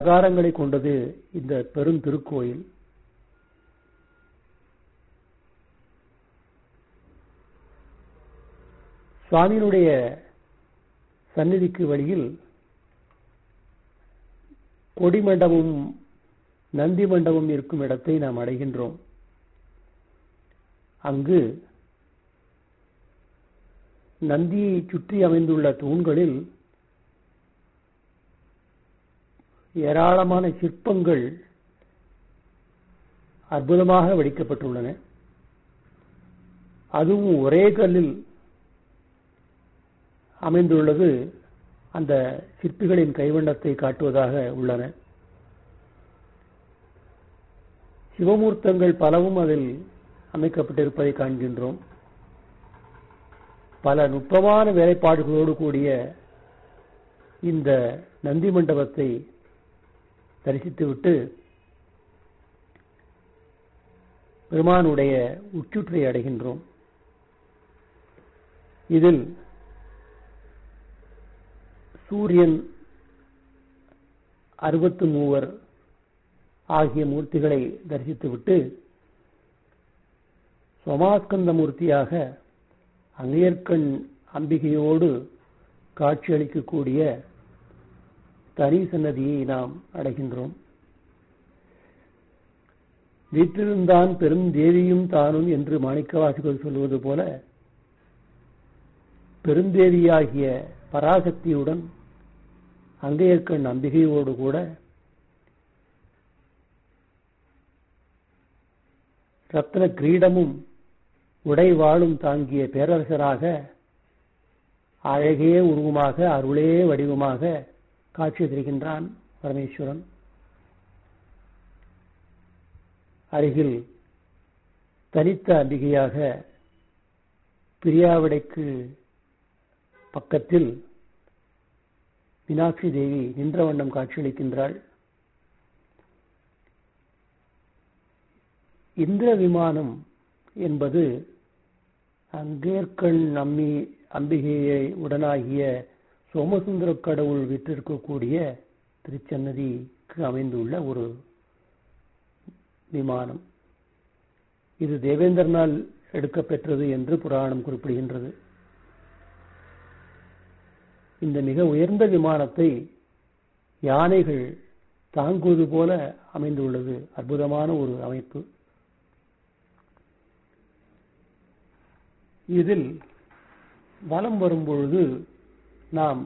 பிரகாரங்களை கொண்டது இந்த பெரும் திருக்கோயில் சுவாமியினுடைய சந்நிதிக்கு வழியில் கொடிமண்டபம் நந்தி மண்டபம் இருக்கும் இடத்தை நாம் அடைகின்றோம் அங்கு நந்தியை சுற்றி அமைந்துள்ள தூண்களில் ஏராளமான சிற்பங்கள் அற்புதமாக வடிக்கப்பட்டுள்ளன அதுவும் ஒரே கல்லில் அமைந்துள்ளது அந்த சிற்பிகளின் கைவண்ணத்தை காட்டுவதாக உள்ளன சிவமூர்த்தங்கள் பலவும் அதில் அமைக்கப்பட்டிருப்பதை காண்கின்றோம் பல நுட்பமான வேலைப்பாடுகளோடு கூடிய இந்த நந்தி மண்டபத்தை தரிசித்துவிட்டு பெருமானுடைய உச்சுற்றை அடைகின்றோம் இதில் சூரியன் அறுபத்து மூவர் ஆகிய மூர்த்திகளை தரிசித்துவிட்டு சோமாஸ்கந்த மூர்த்தியாக அங்கையர்கண் அம்பிகையோடு காட்சியளிக்கக்கூடிய தனி சன்னதியை நாம் அடைகின்றோம் வீற்றிருந்தான் பெரும் தேவியும் தானும் என்று மாணிக்கவாசிகள் சொல்வது போல பெருந்தேவியாகிய பராசக்தியுடன் அங்கையர்கண் அம்பிகையோடு கூட ரத்ன கிரீடமும் உடை வாழும் தாங்கிய பேரரசராக அழகே உருவமாக அருளே வடிவமாக காட்சி தருகின்றான் பரமேஸ்வரன் அருகில் தனித்த அம்பிகையாக பிரியாவிடைக்கு பக்கத்தில் மீனாட்சி தேவி நின்ற வண்ணம் காட்சியளிக்கின்றாள் இந்திர விமானம் என்பது அங்கேற்கண் அம்மி அம்பிகையை உடனாகிய சோமசுந்தர கடவுள் விற்றிருக்கக்கூடிய திருச்சன்னதிக்கு அமைந்துள்ள ஒரு விமானம் இது தேவேந்திரனால் எடுக்கப்பெற்றது என்று புராணம் குறிப்பிடுகின்றது இந்த மிக உயர்ந்த விமானத்தை யானைகள் தாங்குவது போல அமைந்துள்ளது அற்புதமான ஒரு அமைப்பு இதில் வலம் வரும்பொழுது நாம்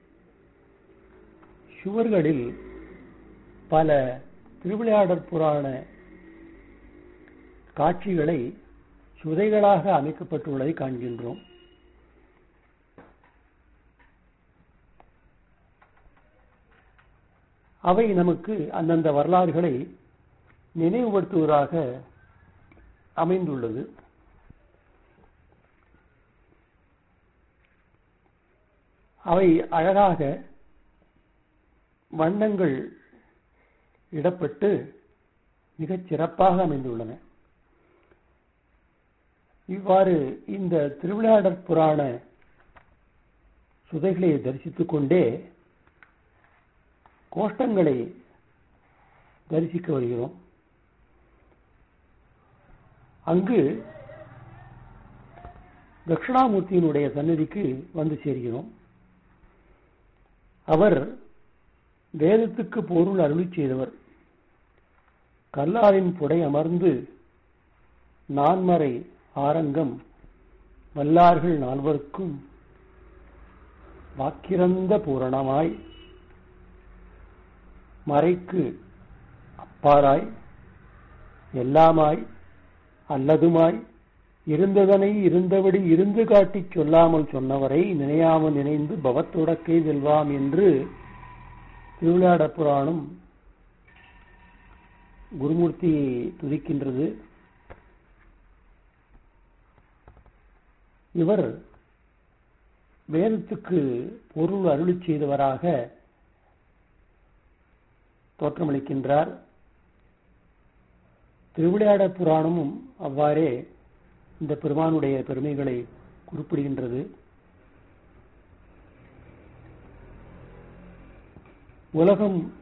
சுவர்களில் பல திருவிளையாடற் புராண காட்சிகளை சுதைகளாக அமைக்கப்பட்டுள்ளதை காண்கின்றோம் அவை நமக்கு அந்தந்த வரலாறுகளை நினைவுபடுத்துவதாக அமைந்துள்ளது அவை அழகாக வண்ணங்கள் இடப்பட்டு மிகச் சிறப்பாக அமைந்துள்ளன இவ்வாறு இந்த திருவிளையாடற் புராண சுதைகளை தரிசித்துக் கொண்டே கோஷ்டங்களை தரிசிக்க வருகிறோம் அங்கு தட்சிணாமூர்த்தியினுடைய சன்னதிக்கு வந்து சேர்கிறோம் அவர் வேதத்துக்கு பொருள் அருளி செய்தவர் கல்லாரின் புடை அமர்ந்து நான்மறை ஆரங்கம் வல்லார்கள் நால்வர்க்கும் வாக்கிறந்த பூரணமாய் மறைக்கு அப்பாராய் எல்லாமாய் அல்லதுமாய் இருந்ததனை இருந்தபடி இருந்து காட்டிச் சொல்லாமல் சொன்னவரை நினையாமல் நினைந்து பவத்துடக்கை வெல்வாம் என்று திருவிளையாட புராணம் குருமூர்த்தியை துதிக்கின்றது இவர் வேதத்துக்கு பொருள் அருளி செய்தவராக தோற்றமளிக்கின்றார் திருவிளையாட புராணமும் அவ்வாறே இந்த பெருமானுடைய பெருமைகளை குறிப்பிடுகின்றது உலகம்